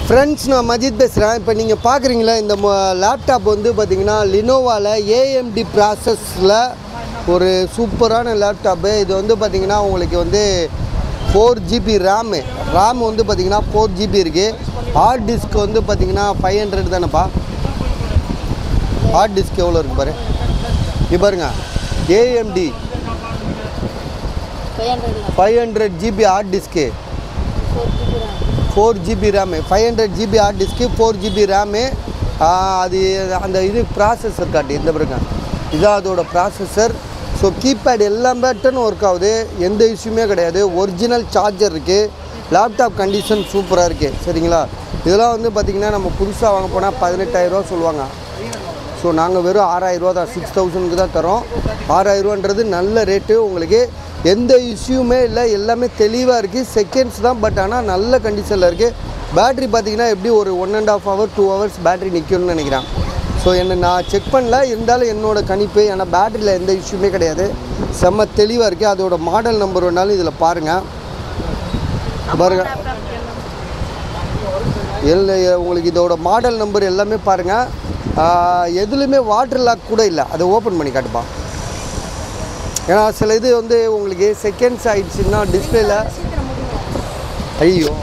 friends நான் மஜித் பேசுகிறேன் இப்போ நீங்கள் பார்க்குறீங்களா இந்த லேப்டாப் வந்து பார்த்தீங்கன்னா லினோவாவில் ஏஎம்டி ப்ராசஸில் ஒரு சூப்பரான லேப்டாப்பு இது வந்து பார்த்தீங்கன்னா உங்களுக்கு வந்து ஃபோர் ஜிபி ரேமு ரேம் வந்து பார்த்தீங்கன்னா ஃபோர் ஜிபி இருக்குது ஹார்ட் டிஸ்க் வந்து பார்த்தீங்கன்னா ஃபைவ் ஹண்ட்ரட் தானேப்பா ஹார்ட் டிஸ்க் எவ்வளோ இருக்கு பாரு இது பாருங்க AMD five hundred five hundred GB hard டிஸ்க்கு four GB RAM four GB RAM five hundred GB hard டிஸ்க்கு ஃபோர் ஜிபி ரேமு அது அந்த இது ப்ராசஸர் காட்டி இந்த பாருங்க இதான் அதோட ப்ராசஸர் ஸோ கீபேட் எல்லாம் பேட்டன் ஒர்க் ஆகுது எந்த இஷ்யூமே கிடையாது ஒரிஜினல் சார்ஜர் இருக்குது லேப்டாப் கண்டிஷன் சூப்பராக இருக்குது சரிங்களா இதெல்லாம் வந்து பார்த்திங்கன்னா நம்ம புதுசாக வாங்க போனால் பதினெட்டாயிரரூவா சொல்லுவாங்க ஸோ நாங்கள் வெறும் ஆறாயிரரூவா தான் சிக்ஸ் தௌசண்ட்க்கு தான் தரோம் ஆறாயிரரூவான்றது நல்ல ரேட்டு உங்களுக்கு எந்த இஷ்யூமே இல்லை எல்லாமே தெளிவாக இருக்குது செகண்ட்ஸ் தான் பட் ஆனால் நல்ல கண்டிஷனில் இருக்குது பேட்ரி பார்த்தீங்கன்னா எப்படி ஒரு one and half hour two hours battery நிற்கும்னு நினைக்கிறேன் ஸோ என்ன நான் செக் பண்ணல இருந்தாலும் என்னோட கணிப்பு ஏன்னா பேட்டரியில் எந்த இஷ்யூமே கிடையாது செம்ம தெளிவாக இருக்குது அதோட மாடல் நம்பர் வேணாலும் இதில் பாருங்கள் பாருங்கள் இல்லை உங்களுக்கு இதோட மாடல் நம்பர் எல்லாமே பாருங்கள் எதுலேயுமே வாட்டர் லாக் கூட இல்லை அதை ஓப்பன் பண்ணி காட்டுப்பா ஏன்னா சில இது வந்து உங்களுக்கு செகண்ட்ஸ் ஆயிடுச்சுன்னா டிஸ்பிளேல ஐயோ